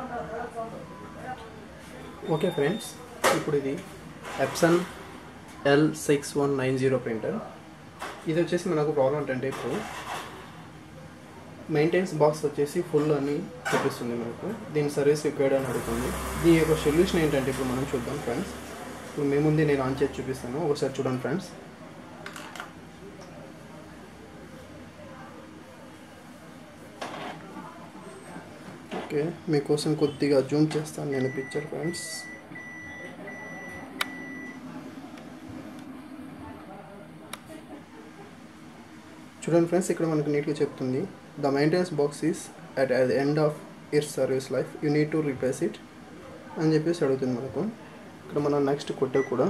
okay friends ఇప్పుడు ఇది Epson L six one nine zero printer ఇది వచ్చేసి మనకు ప్రాబ్లం ఏంటంటే ఇప్పుడు మెయింటెనెన్స్ బాక్స్ వచ్చేసి ఫుల్ అని చూపిస్తుంది మనకు దీని సర్వీస్ రిక్వైర్డ్ అని అడుగుతుంది దీని యొక్క సొల్యూషన్ ఏంటంటే ఇప్పుడు మనం చూద్దాం ఫ్రెండ్స్ ఇప్పుడు మేముంది నేను ఆన్ చేసి చూపిస్తాను ఒకసారి చూడండి ఫ్రెండ్స్ ఓకే మీకోసం కొద్దిగా జూమ్ చేస్తాను నేను పిక్చర్ ఫ్రెండ్స్ చూడండి ఫ్రెండ్స్ ఇక్కడ మనకు నీట్గా చెప్తుంది the maintenance box is at the end of year service life you need to replace it అని చెప్పేసి అడుగుతుంది మనకు ఇక్కడ మనం నెక్స్ట్ కొట్టే కూడా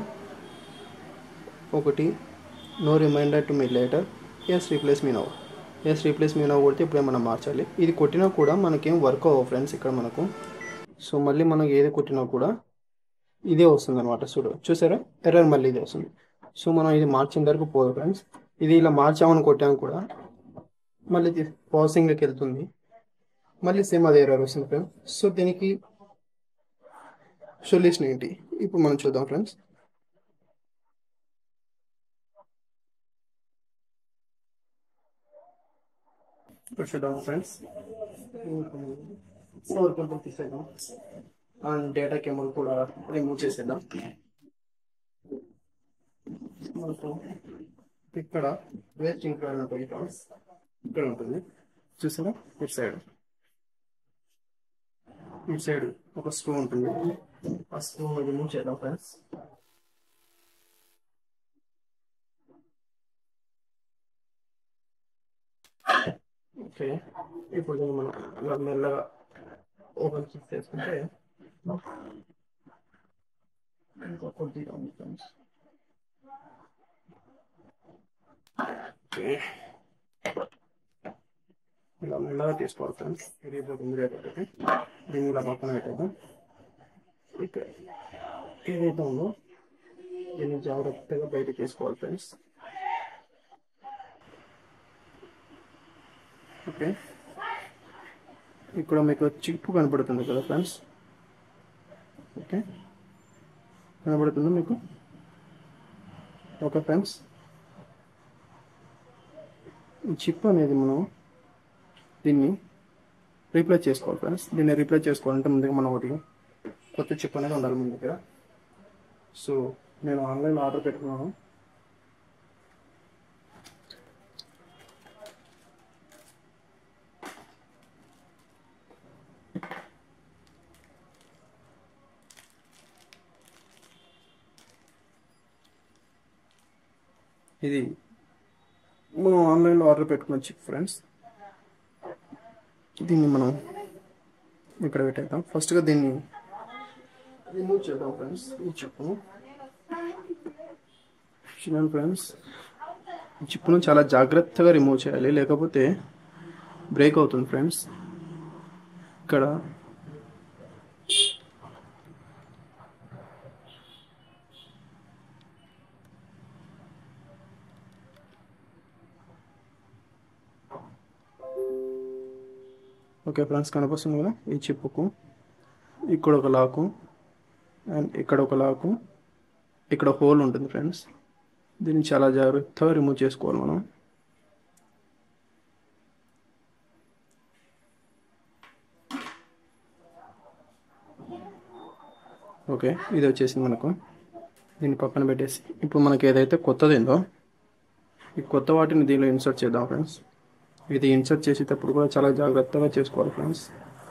ఒకటి no reminder to me later yes replace me now yes replace me now కొడితే ఇప్పుడే మనం మార్చాలి ఇది కొట్టినా కూడా మనకేం వర్క్ అవ్వవు ఫ్రెండ్స్ ఇక్కడ మనకు సో మళ్ళీ మనం ఏది కొట్టినా కూడా ఇదే వస్తుంది అనమాట చూడు చూసారా ఎర్రర్ మళ్ళీ ఇదే వస్తుంది సో మనం ఇది మార్చిన వరకు పోదు ఫ్రెండ్స్ ఇది ఇలా మార్చామని కొట్టాము కూడా మళ్ళీ ప్రాసెసింగ్లోకి వెళ్తుంది మళ్ళీ సేమ్ అదే ఎర్రర్ వస్తుంది ఫ్రెండ్స్ సో దీనికి సొల్యూషన్ ఏంటి ఇప్పుడు మనం చూద్దాం ఫ్రెండ్స్ ఇప్పుడు చూద్దాం ఫ్రెండ్స్ సోర్ కొంచెం తీసేద్దాం అండ్ డేటా కేబుల్ కూడా రిమూవ్ చేసేద్దాం మనకు ఇక్కడ వేస్ట్ ఇంక్లూడ్ ఉంటుంది ఫ్రెండ్స్ ఇక్కడ ఉంటుంది చూసారా ఇటు సైడ్ ఇటు సైడ్ ఒక స్క్రూ ఉంటుంది ఆ స్క్రూ రిమూవ్ చేద్దాం ఫ్రెండ్స్ ఓకే ఇప్పుడు దీన్ని మనం ఇలా మెల్లగా ఓపెన్ చేసుకుంటే ఇంకా కొద్దిగా ఉంది ఫ్రెండ్స్ ఓకే ఇలా మెల్లగా తీసుకోవాలి ఫ్రెండ్స్ ఇది పోతుంది రేపటికి దీన్ని ఇలా పక్కన పెట్టేద్దాం ఇక్కడ ఏదైతే ఉందో దీన్ని జాగ్రత్తగా బయట తీసుకోవాలి ఫ్రెండ్స్ ఓకే ఇక్కడ మీకు చిప్పు కనబడుతుంది కదా ఫ్రెండ్స్ ఓకే కనబడుతుందా మీకు ఓకే ఫ్రెండ్స్ ఈ చిప్ అనేది మనం దీన్ని రీప్లేస్ చేసుకోవాలి ఫ్రెండ్స్ దీన్ని రీప్లేస్ చేసుకోవాలంటే ముందుగా మనం ఒకటి కొత్త చిప్ అనేది ఉండాలి మన దగ్గర సో నేను ఆన్లైన్ ఆర్డర్ పెట్టుకున్నాను ఇది మనం ఆన్లైన్లో ఆర్డర్ పెట్టుకున్న చిప్ ఫ్రెండ్స్ దీన్ని మనం ఇక్కడ పెట్టేద్దాం ఫస్ట్గా దీన్ని రిమూవ్ చేద్దాం ఫ్రెండ్స్ ఈ చిప్ను చూడండి ఫ్రెండ్స్ ఈ చిప్ను చాలా జాగ్రత్తగా రిమూవ్ చేయాలి లేకపోతే బ్రేక్ అవుతుంది ఫ్రెండ్స్ ఇక్కడ ఓకే ఫ్రెండ్స్ కనిపిస్తుంది కదా ఈ చిప్పుకు ఇక్కడ ఒక లాకు అండ్ ఇక్కడ ఒక లాకు ఇక్కడ హోల్ ఉంటుంది ఫ్రెండ్స్ దీన్ని చాలా జాగ్రత్తగా రిమూవ్ చేసుకోవాలి మనం ఓకే ఇది వచ్చేసింది మనకు దీన్ని పక్కన పెట్టేసి ఇప్పుడు మనకి ఏదైతే కొత్తది ఏందో ఈ కొత్త వాటిని దీనిలో ఇన్సర్ట్ చేద్దాం ఫ్రెండ్స్ ఇది ఇన్సర్ట్ చేసేటప్పుడు కూడా చాలా జాగ్రత్తగా చేసుకోవాలి ఫ్రెండ్స్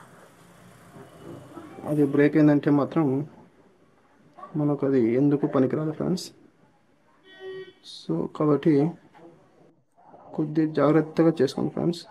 అది బ్రేక్ అయిందంటే మాత్రం మనకు అది ఎందుకు పనికిరాదు ఫ్రెండ్స్ సో కాబట్టి కొద్ది జాగ్రత్తగా చేసుకోండి ఫ్రెండ్స్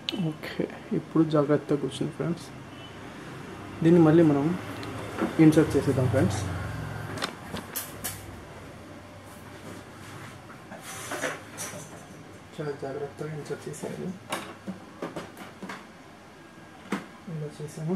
ఓకే ఇప్పుడు జాగ్రత్తగా కూర్చుంది ఫ్రెండ్స్ దీన్ని మళ్ళీ మనం ఇన్సర్ట్ చేసేద్దాం ఫ్రెండ్స్ చాలా జాగ్రత్తగా ఇన్సర్ట్ చేసేయాలి ఇలా చేసాము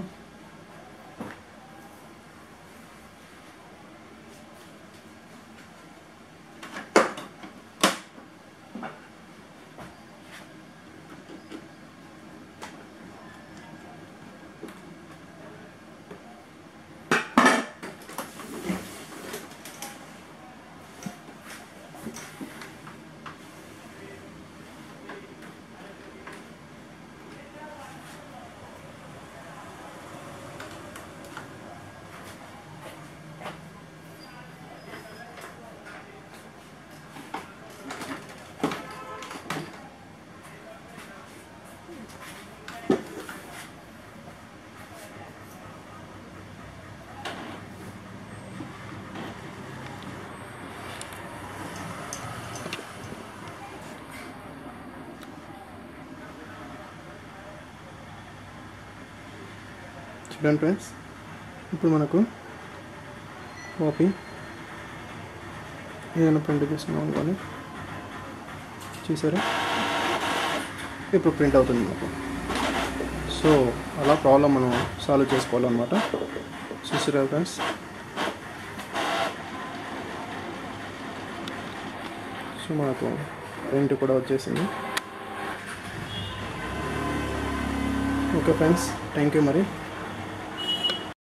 చూడండి ఫ్రెండ్స్ ఇప్పుడు మనకు కాపీ ఏదైనా ప్రింట్ తీసుకున్నాం అనుకోని చూసారా ఇప్పుడు ప్రింట్ అవుతుంది మనకు సో అలా ప్రాబ్లం మనం సాల్వ్ చేసుకోవాలన్నమాట చూసారా ఫ్రెండ్స్ సో మనకు ప్రింట్ కూడా వచ్చేసింది ఓకే ఫ్రెండ్స్ థ్యాంక్ యూ మరి